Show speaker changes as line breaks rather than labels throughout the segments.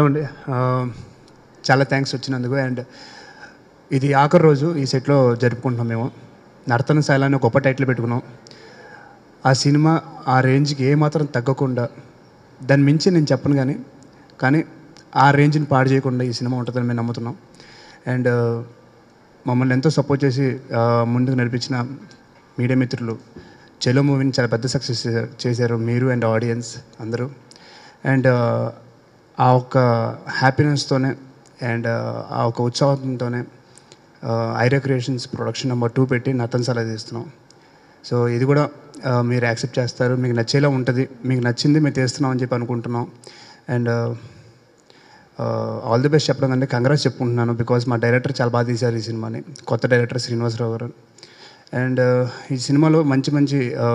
Hello అండి ఆ, చాలా థ్యాంక్స్ వచ్చినందుకు అండ్ ఇది ఆఖరి రోజు ఈ సెట్లో జరుపుకుంటున్నాం మేము నర్తన శైల అని గొప్ప టైటిల్ పెట్టుకున్నాం ఆ సినిమా ఆ రేంజ్కి ఏమాత్రం తగ్గకుండా దాన్ని మించి నేను చెప్పను కానీ కానీ ఆ రేంజ్ని పాడు చేయకుండా ఈ సినిమా ఉంటుందని మేము నమ్ముతున్నాం అండ్ మమ్మల్ని ఎంతో సపోర్ట్ చేసి ఆ, ముందుకు నడిపించిన మీడియా మిత్రులు చెలో మూవీని చాలా పెద్ద సక్సెస్ చేశారు మీరు అండ్ ఆడియన్స్ అందరూ అండ్ ఆ ఒక్క హ్యాపీనెస్తోనే అండ్ ఆ ఒక ఉత్సాహంతోనే Ira creations production number two పెట్టి నతన్ సలా తీస్తున్నాం సో ఇది కూడా ఆ, మీరు యాక్సెప్ట్ చేస్తారు మీకు నచ్చేలా ఉంటుంది మీకు నచ్చింది మేము తీస్తున్నాం అని చెప్పి అనుకుంటున్నాం అండ్ ఆల్ ది బెస్ట్ చెప్పడం కంటే కంగ్రాట్స్ చెప్పుకుంటున్నాను బికాజ్ మా డైరెక్టర్ చాలా బాగా తీశారు ఈ సినిమాని కొత్త డైరెక్టర్ శ్రీనివాసరావు గారు అండ్ ఈ సినిమాలో మంచి మంచి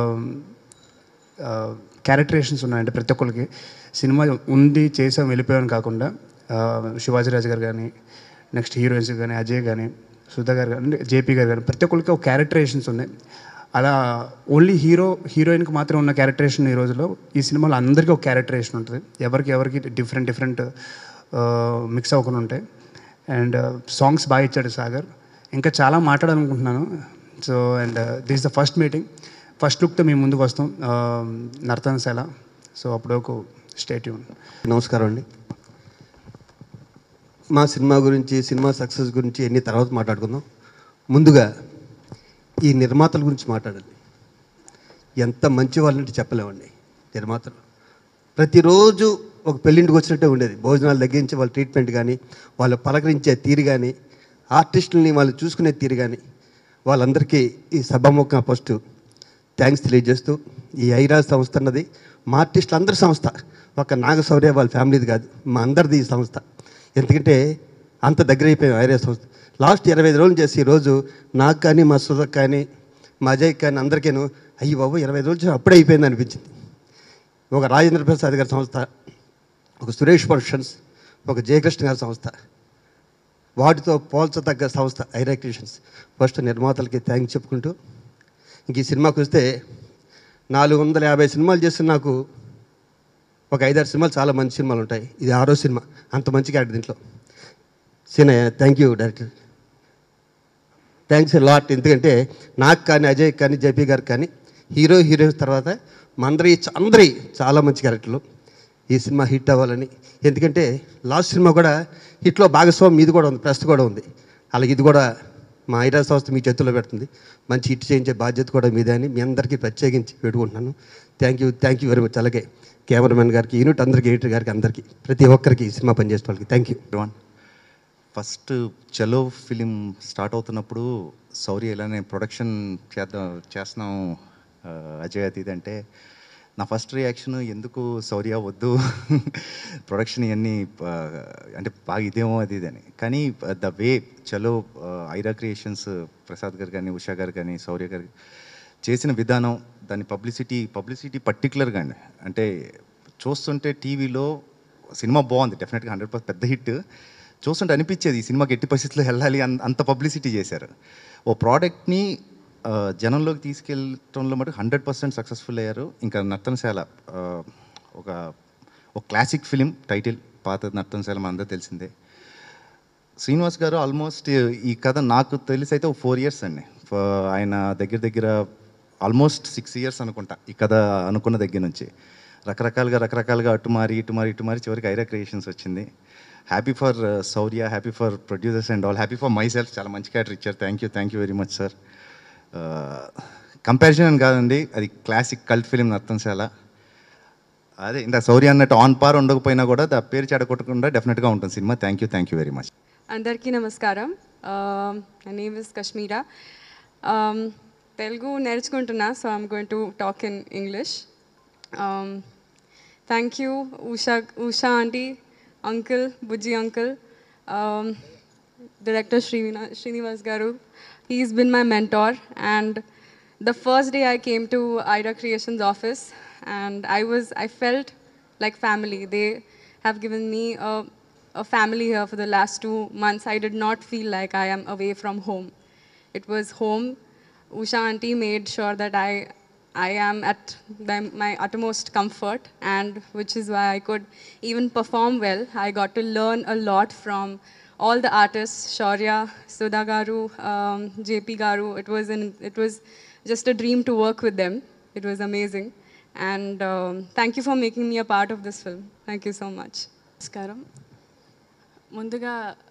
క్యారెక్టరేషన్స్ ఉన్నాయండి ప్రతి ఒక్కరికి సినిమా ఉంది చేసాం వెళ్ళిపోయాం కాకుండా ఆ, శివాజీరాజు గారు కానీ నెక్స్ట్ హీరోయిన్స్ కానీ అజయ్ కానీ సుధా గారు కానీ జేపీ గారు కానీ ప్రతి ఒక్కరికి ఒక క్యారెక్టరేషన్స్ ఉన్నాయి అలా ఓన్లీ హీరో హీరోయిన్కి మాత్రం ఉన్న క్యారెక్టరేషన్ ఈ రోజులో ఈ సినిమాలో అందరికీ ఒక క్యారెక్టరేషన్ ఉంటుంది ఎవరికి ఎవరికి డిఫరెంట్ డిఫరెంట్ మిక్స్ అవ్వకుండా ఉంటాయి అండ్ సాంగ్స్ బాగా ఇచ్చాడు సాగర్ ఇంకా చాలా మాట్లాడాలనుకుంటున్నాను so and this the first meeting first లుక్తో మేము ముందుకు వస్తాం నర్తన శైల సో అప్పుడు ఒక స్టేట్
నమస్కారం అండి మా సినిమా గురించి సినిమా సక్సెస్ గురించి ఎన్ని తర్వాత మాట్లాడుకుందాం ముందుగా ఈ నిర్మాతల గురించి మాట్లాడాలి ఎంత మంచి వాళ్ళంటే చెప్పలేమండి నిర్మాతలు ప్రతిరోజు ఒక పెళ్ళింటికి వచ్చినట్టే ఉండేది భోజనాలు తగ్గించి వాళ్ళ ట్రీట్మెంట్ కానీ వాళ్ళు పలకరించే తీరు కానీ ఆర్టిస్టులని వాళ్ళు చూసుకునే తీరు కానీ వాళ్ళందరికీ ఈ సభాముఖం ఫస్ట్ థ్యాంక్స్ తెలియజేస్తూ ఈ ఐరా సంస్థ అన్నది మా ఆర్టిస్టులు అందరి సంస్థ ఒక నాగశౌర్య వాళ్ళ ఫ్యామిలీది కాదు మా అందరిది ఈ సంస్థ ఎందుకంటే అంత దగ్గర అయిపోయాం ఐరా సంస్థ లాస్ట్ ఇరవై ఐదు రోజులు చేసి ఈరోజు నాకు కానీ మా సుధక్ కానీ మా అజయ్ కానీ అందరికీను అయ్యి బాబు ఇరవై ఐదు రోజులు అప్పుడే అయిపోయింది అనిపించింది ఒక రాజేంద్ర ప్రసాద్ గారి సంస్థ ఒక సురేష్ ప్రొడక్షన్స్ ఒక జయకృష్ణ గారి సంస్థ వాటితో పోల్చదగ్గ సంస్థ ఐరా క్రియేషన్స్ ఫస్ట్ నిర్మాతలకి థ్యాంక్స్ చెప్పుకుంటూ ఇంక ఈ సినిమాకి వస్తే నాలుగు వందల యాభై సినిమాలు చేస్తున్న నాకు ఒక ఐదారు సినిమాలు చాలా మంచి సినిమాలు ఉంటాయి ఇది ఆరో సినిమా అంత మంచిగా ఆడి దీంట్లో Seenayya thank you director thanks lot ఎందుకంటే నాకు కానీ అజయ్ కానీ జేపీ గారు కానీ హీరో హీరోయిన్స్ తర్వాత మా అందరి అందరి చాలా మంచి క్యారెక్టర్లు ఈ సినిమా హిట్ అవ్వాలని ఎందుకంటే లాస్ట్ సినిమా కూడా హిట్లో భాగస్వామి మీది కూడా ఉంది ప్రెస్ కూడా ఉంది అలాగే ఇది కూడా మా ఐరా సంస్థ మీ చేతుల్లో పెడుతుంది మంచి హిట్ చేయించే బాధ్యత కూడా మీదే అని మీ అందరికీ ప్రత్యేకించి పెట్టుకుంటున్నాను thank you thank you very much అలాగే కెమెరామెన్ గారికి యూనిట్ అందరికీ ఎడిటర్ గారికి అందరికీ ప్రతి ఒక్కరికి ఈ సినిమా పనిచేసే వాళ్ళకి thank you
one first Chalo film start అవుతున్నప్పుడు సౌర్య ఇలానే ప్రొడక్షన్ చేద్దాం చేస్తున్నాం ఆ, అజయ్ అది ఇది అంటే నా ఫస్ట్ రియాక్షన్ ఎందుకు సౌర్య వద్దు ప్రొడక్షన్ ఇవన్నీ ఆ, అంటే బాగా ఇదేమో అది ఇది అని కానీ ద వే చలో ఆ, ఐరా క్రియేషన్స్ ప్రసాద్ గారు కానీ ఉషా గారు కానీ సౌర్య గారు చేసిన విధానం దాని పబ్లిసిటీ పబ్లిసిటీ పర్టికులర్గా అండి అంటే చూస్తుంటే టీవీలో సినిమా బాగుంది డెఫినెట్గా హండ్రెడ్ పర్సెంట్ పెద్ద హిట్ చూస్తుంటే అనిపించేది ఈ సినిమాకి ఎట్టి పరిస్థితుల్లో వెళ్ళాలి అన్- అంత పబ్లిసిటీ చేశారు ఓ ప్రోడక్ట్ని ఆ, జనంలోకి తీసుకెళ్ళటంలో మటు హండ్రెడ్ పర్సెంట్ సక్సెస్ఫుల్ అయ్యారు ఇంకా నర్తనశాల ఆ, ఒక ఒక క్లాసిక్ ఫిలిం టైటిల్ పాత నర్తనశాల మన అందరూ తెలిసిందే శ్రీనివాస్ గారు ఆల్మోస్ట్ ఈ కథ నాకు తెలిసి అయితే ఒక ఫోర్ ఇయర్స్ అండి ఫ- ఆయన దగ్గర దగ్గర ఆల్మోస్ట్ సిక్స్ ఇయర్స్ అనుకుంటా ఈ కథ అనుకున్న దగ్గర నుంచి రకరకాలుగా రకరకాలుగా అటు మారి ఇటు మారి ఇటు మారి చివరికి ఐరా క్రియేషన్స్ వచ్చింది happy for Shaurya happy for producers and all happy for myself చాలా మంచి క్యారెక్టర్ ఇచ్చారు thank you thank you very much sir comparison అని కాదండి అది క్లాసిక్ కల్ట్ ఫిలిం నర్తంశాల అదే ఇంత సౌర్య అన్నట్టు ఆన్ పార్ ఉండకపోయినా కూడా దా పేరు చెడగొట్టకుండా డెఫినెట్గా ఉంటుంది cinema thank you thank you very much
అందరికీ నమస్కారం my name is Kashmira Telugu నేర్చుకుంటున్నా so I'm going to talk in English thank you Usha Usha aunty uncle Bujji uncle director Srivina, Srinivas Garu. He's been my mentor. And the first day I came to Ida Creations office, and I was, I felt like family. They have given me a, a family here for the last two months. I did not feel like I am away from home. It was home. Usha auntie made sure that I, I am at the, my uttermost comfort, and which is why I could even perform well. I got to learn a lot from all the artists, Shaurya, Sudha Garu, um, JP Garu. It was, an, it was just a dream to work with them. It was amazing. And um, thank you for making me a part of this film. Thank you so much.
నమస్కారం ముందుగా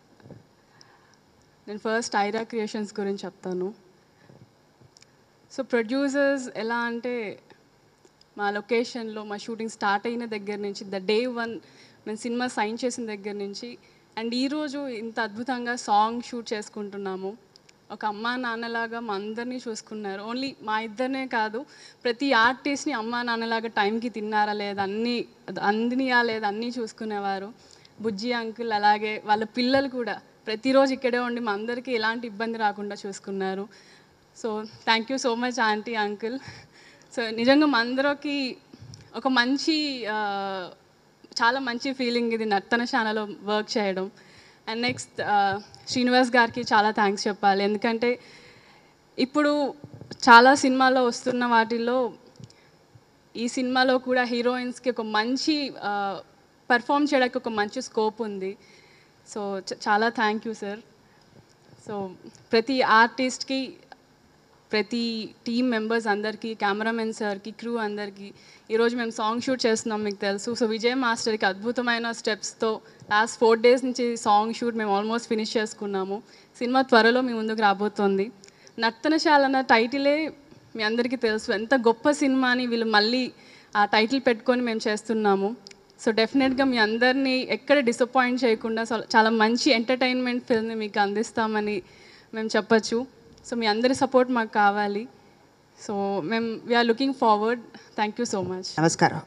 నేను first ఐరా creations గురించి చెప్తాను so producers ఎలా అంటే మా లొకేషన్లో మా షూటింగ్ స్టార్ట్ అయిన దగ్గర నుంచి ద డే వన్ మేము సినిమా సైన్ చేసిన దగ్గర నుంచి అండ్ ఈరోజు ఇంత అద్భుతంగా సాంగ్ షూట్ చేసుకుంటున్నాము ఒక అమ్మా నాన్నలాగా మా అందరినీ చూసుకున్నారు ఓన్లీ మా ఇద్దరినే కాదు ప్రతి ఆర్టిస్ట్ని అమ్మా నాన్నలాగా టైంకి తిన్నారా లేదా అన్నీ అందినియా లేదా అన్నీ చూసుకునేవారు బుజ్జి అంకుల్ అలాగే వాళ్ళ పిల్లలు కూడా ప్రతిరోజు ఇక్కడే ఉండి మా అందరికీ ఎలాంటి ఇబ్బంది రాకుండా చూసుకున్నారు so thank you so much aunty uncle so నిజంగా మా అందరికి ఒక మంచి ఆ, చాలా మంచి ఫీలింగ్ ఇది నర్తనశాలలో వర్క్ చేయడం అండ్ నెక్స్ట్ శ్రీనివాస్ గారికి చాలా థ్యాంక్స్ చెప్పాలి ఎందుకంటే ఇప్పుడు చాలా సినిమాలో వస్తున్న వాటిల్లో ఈ సినిమాలో కూడా హీరోయిన్స్కి ఒక మంచి పర్ఫామ్ చేయడానికి ఒక మంచి స్కోప్ ఉంది సో చ- చాలా థ్యాంక్ యూ సార్ సో ప్రతి ఆర్టిస్ట్కి ప్రతి టీమ్ మెంబర్స్ అందరికీ కెమెరామెన్ సార్కి క్రూ అందరికీ ఈరోజు మేము సాంగ్ షూట్ చేస్తున్నాం మీకు తెలుసు సో విజయ్ మాస్టర్కి అద్భుతమైన స్టెప్స్తో లాస్ట్ ఫోర్ డేస్ నుంచి సాంగ్ షూట్ మేము ఆల్మోస్ట్ ఫినిష్ చేసుకున్నాము సినిమా త్వరలో మీ ముందుకు రాబోతోంది నర్తనశాల అన్న టైటిలే మీ అందరికీ తెలుసు ఎంత గొప్ప సినిమా అని వీళ్ళు మళ్ళీ ఆ టైటిల్ పెట్టుకొని మేము చేస్తున్నాము సో డెఫినెట్గా మీ అందరినీ ఎక్కడ డిసప్పాయింట్ చేయకుండా సో- చాలా మంచి ఎంటర్టైన్మెంట్ ఫిల్మ్ని మీకు అందిస్తామని మేము చెప్పచ్చు సో మీ అందరి సపోర్ట్ మాకు కావాలి సో మేము we're looking forward thank you so much
నమస్కారం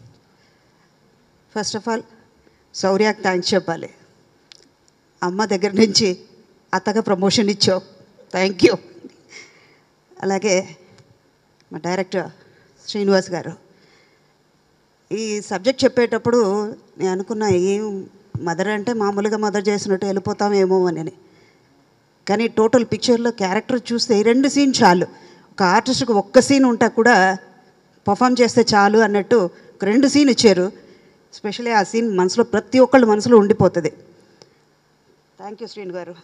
ఫస్ట్ ఆఫ్ ఆల్ శౌర్యకి థ్యాంక్స్ చెప్పాలి అమ్మ దగ్గర నుంచి అత్తగా ప్రమోషన్ ఇచ్చావు థ్యాంక్ యూ అలాగే మా డైరెక్టర్ శ్రీనివాస్ గారు ఈ సబ్జెక్ట్ చెప్పేటప్పుడు నేను అనుకున్నా ఏం మదర్ అంటే మామూలుగా మదర్ చేసినట్టు వెళ్ళిపోతామేమో అని కానీ టోటల్ పిక్చర్లో క్యారెక్టర్ చూస్తే ఈ రెండు సీన్ చాలు ఒక ఆర్టిస్ట్కి ఒక్క సీన్ ఉంటా కూడా పర్ఫామ్ చేస్తే చాలు అన్నట్టు ఒక రెండు సీన్ ఇచ్చారు స్పెషల్లీ ఆ సీన్ మనసులో ప్రతి ఒక్కళ్ళ మనసులో ఉండిపోతుంది థ్యాంక్ యూ శ్రీను గారు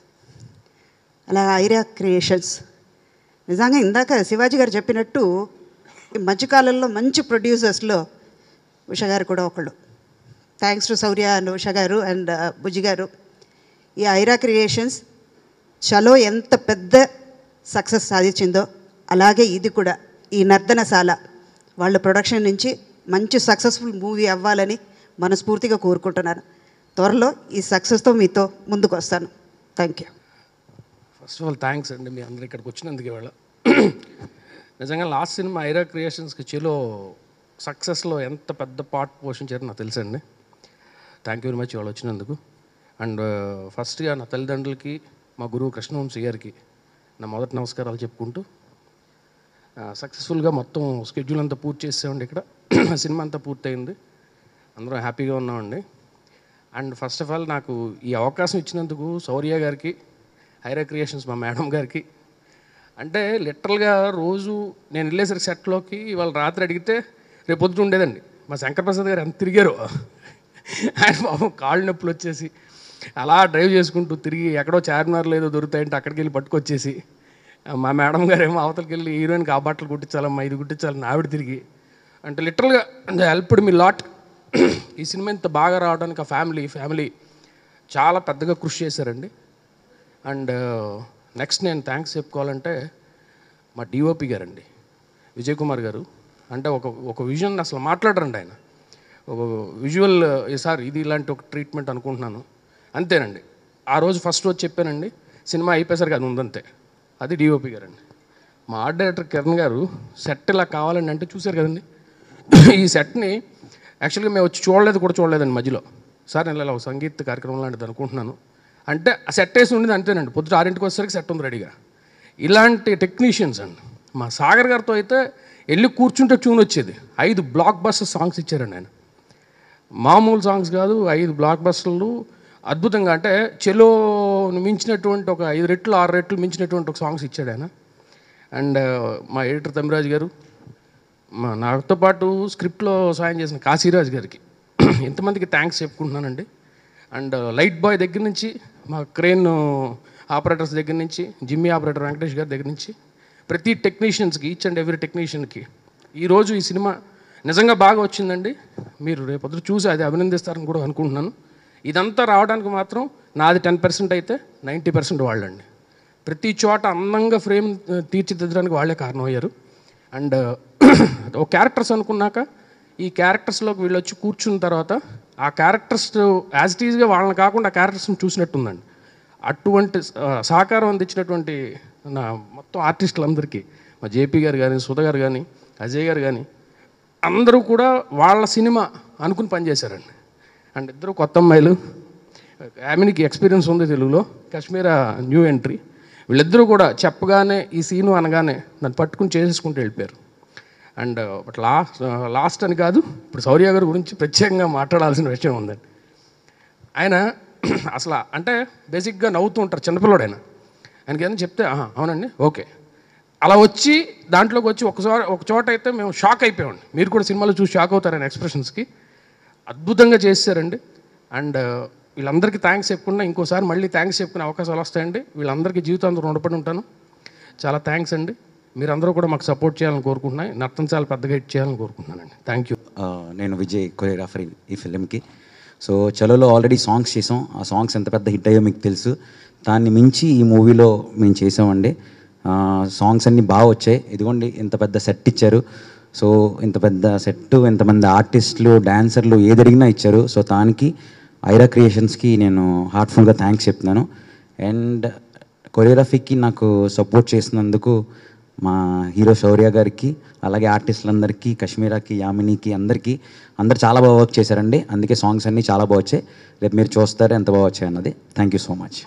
అలా ఐరియా క్రియేషన్స్ నిజంగా ఇందాక శివాజీ గారు చెప్పినట్టు ఈ మధ్యకాలంలో మంచి ప్రొడ్యూసర్స్లో ఉష గారు కూడా ఒకళ్ళు thanks to Shaurya and Usha గారు అండ్ బుజ్జి గారు ఈ ఐరా క్రియేషన్స్ చలో ఎంత పెద్ద సక్సెస్ సాధించిందో అలాగే ఇది కూడా ఈ నర్దనశాల వాళ్ళ ప్రొడక్షన్ నుంచి మంచి సక్సెస్ఫుల్ మూవీ అవ్వాలని మనస్ఫూర్తిగా కోరుకుంటున్నాను త్వరలో ఈ సక్సెస్తో మీతో ముందుకు వస్తాను thank you
first of all thanks అండి మీ అందరు ఇక్కడికి వచ్చినందుకు ఇవాళ నిజంగా లాస్ట్ సినిమా ఐరా క్రియేషన్స్కి చెలో సక్సెస్లో ఎంత పెద్ద పార్ట్ పోషించారో నాకు తెలుసండి థ్యాంక్ యూ వెరీ మచ్ ఇవాళ వచ్చినందుకు అండ్ ఫస్ట్గా నా తల్లిదండ్రులకి మా గురువు కృష్ణవంశీ గారికి నా మొదటి నమస్కారాలు చెప్పుకుంటూ సక్సెస్ఫుల్గా మొత్తం స్కెడ్యూల్ అంతా పూర్తి చేసామండి ఇక్కడ సినిమా అంతా పూర్తయింది అందరం హ్యాపీగా ఉన్నామండి అండ్ ఫస్ట్ ఆఫ్ ఆల్ నాకు ఈ అవకాశం ఇచ్చినందుకు శౌర్య గారికి హైరా క్రియేషన్స్ మా మేడం గారికి అంటే లిటరల్గా రోజు నేను వెళ్ళేసరికి సెట్లోకి ఇవాళ రాత్రి అడిగితే రేపు పొద్దున ఉండేదండి మా శంకర్ ప్రసాద్ గారు ఎంత తిరిగారో ఆయన పాపం కాళ్ళు నొప్పులు వచ్చేసి అలా డ్రైవ్ చేసుకుంటూ తిరిగి ఎక్కడో చార్మినార్లో ఏదో దొరుకుతాయంటే అక్కడికి వెళ్ళి పట్టుకొచ్చేసి మా మేడం గారు ఏమో అవతలకి వెళ్ళి హీరోయిన్కి ఆ బట్టలు కుట్టించాలమ్మా ఇది కుట్టించాలని ఆవిడ తిరిగి అంటే లిటరల్గా హెల్ప్డ్ మీ లాట్ ఈ సినిమా ఇంత బాగా రావడానికి ఆ ఫ్యామిలీ ఫ్యామిలీ చాలా పెద్దగా కృషి చేశారండి అండ్ నెక్స్ట్ నేను థ్యాంక్స్ చెప్పుకోవాలంటే మా డిఓపి గారండి విజయ్ కుమార్ గారు అంటే ఒక ఒక విజన్ అసలు మాట్లాడరండి ఆయన ఒక విజువల్ సార్ ఇది ఇలాంటి ఒక ట్రీట్మెంట్ అనుకుంటున్నాను అంతేనండి ఆ రోజు ఫస్ట్ రోజు చెప్పానండి సినిమా అయిపోయేసరికి అది ఉందంతే అది డిఓపి గారండి మా ఆర్ట్ డైరెక్టర్ కిరణ్ గారు సెట్ ఇలా కావాలండి అంటే చూశారు కదండి ఈ సెట్ని యాక్చువల్గా మేము వచ్చి చూడలేదు కూడా చూడలేదండి మధ్యలో సార్ నేను ఇలా ఒక సంగీత కార్యక్రమం లాంటిది అనుకుంటున్నాను అంటే ఆ సెట్ వేసి ఉండేది అంతేనండి పొద్దుట ఆరింటికి వచ్చేసరికి సెట్ ఉంది రెడీగా ఇలాంటి టెక్నీషియన్స్ అండి మా సాగర్ గారితో అయితే వెళ్ళి కూర్చుంటే ట్యూన్ వచ్చేది ఐదు బ్లాక్ బస్టర్ సాంగ్స్ ఇచ్చారండి ఆయన మామూలు సాంగ్స్ కాదు ఐదు బ్లాక్ బస్టర్లు అద్భుతంగా అంటే చెలో మించినటువంటి ఒక ఐదు రెట్లు ఆరు రెట్లు మించినటువంటి ఒక సాంగ్స్ ఇచ్చాడు ఆయన అండ్ మా ఎడిటర్ తమిరాజు గారు మా నాతో పాటు స్క్రిప్ట్లో సాయం చేసిన కాశీరాజ్ గారికి ఎంతమందికి థ్యాంక్స్ చెప్పుకుంటున్నానండి అండ్ లైట్ బాయ్ దగ్గర నుంచి మా క్రేన్ ఆపరేటర్స్ దగ్గర నుంచి జిమ్మీ ఆపరేటర్ వెంకటేష్ గారి దగ్గర నుంచి ప్రతి టెక్నీషియన్స్కి ఈచ్ అండ్ ఎవ్రీ టెక్నీషియన్కి ఈరోజు ఈ సినిమా నిజంగా బాగా వచ్చిందండి మీరు రేపొద్దు చూసి అది అభినందిస్తారని కూడా అనుకుంటున్నాను ఇదంతా రావడానికి మాత్రం నాది టెన్ పర్సెంట్ అయితే నైంటీ పర్సెంట్ వాళ్ళండి ప్రతి చోట అందంగా ఫ్రేమ్ తీర్చిదిద్దడానికి వాళ్ళే కారణం అయ్యారు అండ్ ఒక క్యారెక్టర్స్ అనుకున్నాక ఈ క్యారెక్టర్స్లోకి వీళ్ళు వచ్చి కూర్చున్న తర్వాత ఆ క్యారెక్టర్స్ యాజ్ ఇట్ ఈజ్గా వాళ్ళని కాకుండా ఆ క్యారెక్టర్స్ని చూసినట్టుందండి అటువంటి ఆ, సహకారం అందించినటువంటి నా మొత్తం ఆర్టిస్టులందరికీ మా జేపీ గారు కానీ సుధ గారు కానీ అజయ్ గారు కానీ అందరూ కూడా వాళ్ళ సినిమా అనుకుని పనిచేశారండి అండ్ ఇద్దరు కొత్త అమ్మాయిలు ఆమెనికి ఎక్స్పీరియన్స్ ఉంది తెలుగులో కాశ్మీర న్యూ ఎంట్రీ వీళ్ళిద్దరూ కూడా చెప్పగానే ఈ సీను అనగానే నన్ను పట్టుకుని చేసేసుకుంటూ వెళ్ళిపోయారు అండ్ బట్ లాస్ట్ లాస్ట్ అని కాదు ఇప్పుడు శౌర్య గారి గురించి ప్రత్యేకంగా మాట్లాడాల్సిన విషయం ఉందండి ఆయన అసలు అంటే బేసిక్గా నవ్వుతూ ఉంటారు చిన్నపిల్లడు ఆయన ఆయనకి ఏదైనా చెప్తే "ఆహా, అవునండి ఓకే అలా వచ్చి దాంట్లోకి వచ్చి ఒకసారి ఒక చోట అయితే మేము షాక్ అయిపోయామండి మీరు కూడా సినిమాలో చూసి షాక్ అవుతారని ఎక్స్ప్రెషన్స్కి అద్భుతంగా చేశారండి అండ్ వీళ్ళందరికీ థ్యాంక్స్ చెప్పుకున్నా ఇంకోసారి మళ్ళీ థ్యాంక్స్ చెప్పుకునే అవకాశాలు వస్తాయండి వీళ్ళందరికీ జీవితాంతం రుణపడి ఉంటాను చాలా థ్యాంక్స్ అండి మీరందరూ కూడా మాకు సపోర్ట్ చేయాలని కోరుకుంటున్నాను నర్తన చాలా పెద్దగా హిట్ చేయాలని కోరుకుంటున్నానండి థ్యాంక్ యూ
ఆ, నేను విజయ్ కొరియోగ్రాఫర్ ఈ- ఈ ఫిలింకి సో చలోలో ఆల్రెడీ సాంగ్స్ చేసాం ఆ సాంగ్స్ ఎంత పెద్ద హిట్ అయ్యో మీకు తెలుసు దాన్ని మించి ఈ మూవీలో మేము చేసామండి ఆ, సాంగ్స్ అన్నీ బాగా వచ్చాయి ఇదిగోండి ఇంత పెద్ద సెట్ ఇచ్చారు సో ఇంత పెద్ద సెట్ ఇంతమంది ఆర్టిస్టులు డాన్సర్లు ఏది అడిగినా ఇచ్చారు సో దానికి ఐరా క్రియేషన్స్కి నేను హార్ట్ఫుల్గా థ్యాంక్స్ చెప్తున్నాను అండ్ కొరియోగ్రఫీకి నాకు సపోర్ట్ చేసినందుకు మా హీరో శౌర్య గారికి అలాగే ఆర్టిస్టులందరికీ కశ్మీరాకి యామినికి అందరికీ అందరు చాలా బాగా వర్క్ చేశారండి అందుకే సాంగ్స్ అన్నీ చాలా బాగా వచ్చాయి రేపు మీరు చూస్తారు ఎంత బాగా వచ్చాయి అన్నది thank you so much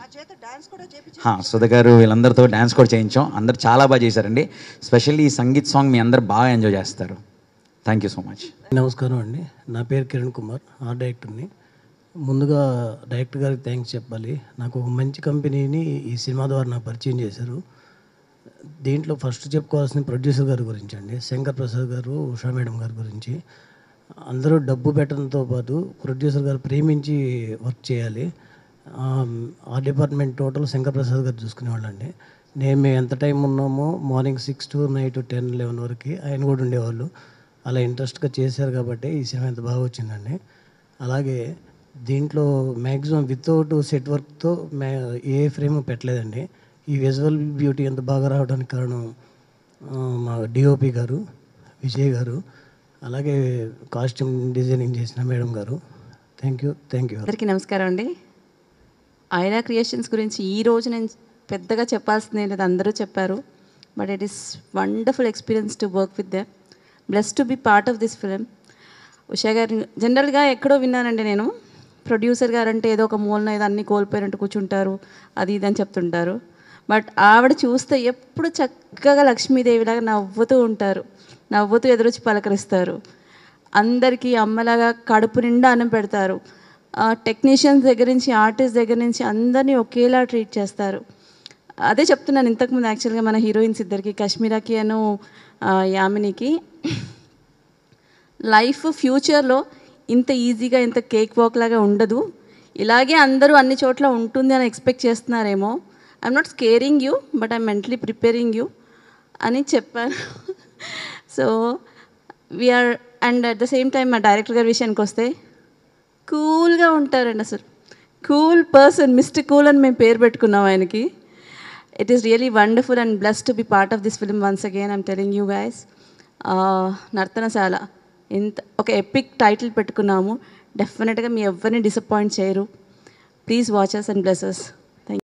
Sudha గారు వీళ్ళందరితో డ్యాన్స్ కూడా చేయించాం అందరు చాలా బాగా చేశారండి స్పెషల్లీ ఈ సంగీత్ సాంగ్ మీ అందరు బాగా ఎంజాయ్ చేస్తారు థ్యాంక్ యూ సో మచ్
నమస్కారం అండి నా పేరు కిరణ్ కుమార్ ఆర్ట్ డైరెక్టర్ని ముందుగా డైరెక్టర్ గారికి థ్యాంక్స్ చెప్పాలి నాకు ఒక మంచి కంపెనీని ఈ సినిమా ద్వారా నాకు పరిచయం చేశారు దీంట్లో ఫస్ట్ చెప్పుకోవాల్సిన ప్రొడ్యూసర్ గారి గురించి అండి శంకర్ ప్రసాద్ గారు ఉషా మేడం గారి గురించి అందరూ డబ్బు పెట్టడంతో పాటు ప్రొడ్యూసర్ గారు ప్రేమించి వర్క్ చేయాలి ఆ, ఆ డిపార్ట్మెంట్ టోటల్ శంకర్ ప్రసాద్ గారు చూసుకునేవాళ్ళండి నేను మేము ఎంత టైం ఉన్నామో morning six to night ten eleven వరకు ఆయన కూడా ఉండేవాళ్ళు అలా ఇంట్రెస్ట్గా చేశారు కాబట్టి ఈ సినిమా ఎంత బాగా వచ్చిందండి అలాగే దీంట్లో మ్యాక్సిమం వితౌట్ సెట్ వర్క్తో మ్యా ఏ ఫ్రేమ్ పెట్టలేదండి ఈ విజువల్ బ్యూటీ ఎంత బాగా రావడానికి కారణం ఆ, మా డిఓపి గారు విజయ్ గారు అలాగే కాస్ట్యూమ్ డిజైనింగ్ చేసిన మేడం గారు థ్యాంక్ యూ థ్యాంక్ యూ
అందరికీ నమస్కారం అండి ఐరా క్రియేషన్స్ గురించి ఈ రోజు నేను పెద్దగా చెప్పాల్సింది లేదు అందరూ చెప్పారు but it is wonderful experience to work with them bless to be part of this film Usha గారి జనరల్గా ఎక్కడో విన్నానండి నేను ప్రొడ్యూసర్ గారు అంటే ఏదో ఒక మూలన ఏదో అన్ని కోల్పోయినట్టు కూర్చుంటారు అది ఇది అని చెప్తుంటారు బట్ ఆవిడ చూస్తే ఎప్పుడు చక్కగా లక్ష్మీదేవిలాగా నవ్వుతూ ఉంటారు నవ్వుతూ ఎదురొచ్చి పలకరిస్తారు అందరికీ అమ్మలాగా కడుపు నిండా అన్నం పెడతారు టెక్నీషియన్స్ దగ్గర నుంచి ఆర్టిస్ట్ దగ్గర నుంచి అందరినీ ఒకేలా ట్రీట్ చేస్తారు అదే చెప్తున్నాను ఇంతకుముందు యాక్చువల్గా మన హీరోయిన్స్ ఇద్దరికి కశ్మీరాకి అను ఆ, యామినికి లైఫ్ ఫ్యూచర్లో ఇంత ఈజీగా ఇంత కేక్ వాక్ లాగా ఉండదు ఇలాగే అందరూ అన్ని చోట్ల ఉంటుంది అని ఎక్స్పెక్ట్ చేస్తున్నారేమో I'm not scaring you but I'm mentally preparing you అని చెప్పాను so we're and at the same time మా డైరెక్టర్ గారి విషయానికి వస్తే కూల్గా ఉంటారండి అసలు కూల్ పర్సన్ మిస్టర్ కూల్ అని మేము పేరు పెట్టుకున్నాం ఆయనకి it is really wonderful and bless to be part of this film once again I'm telling you guys Nartanasala ఇంత ఒక ఎపిక్ టైటిల్ పెట్టుకున్నాము డెఫినెట్గా మీ ఎవరిని డిసప్పాయింట్ చేయరు please watch us and blesses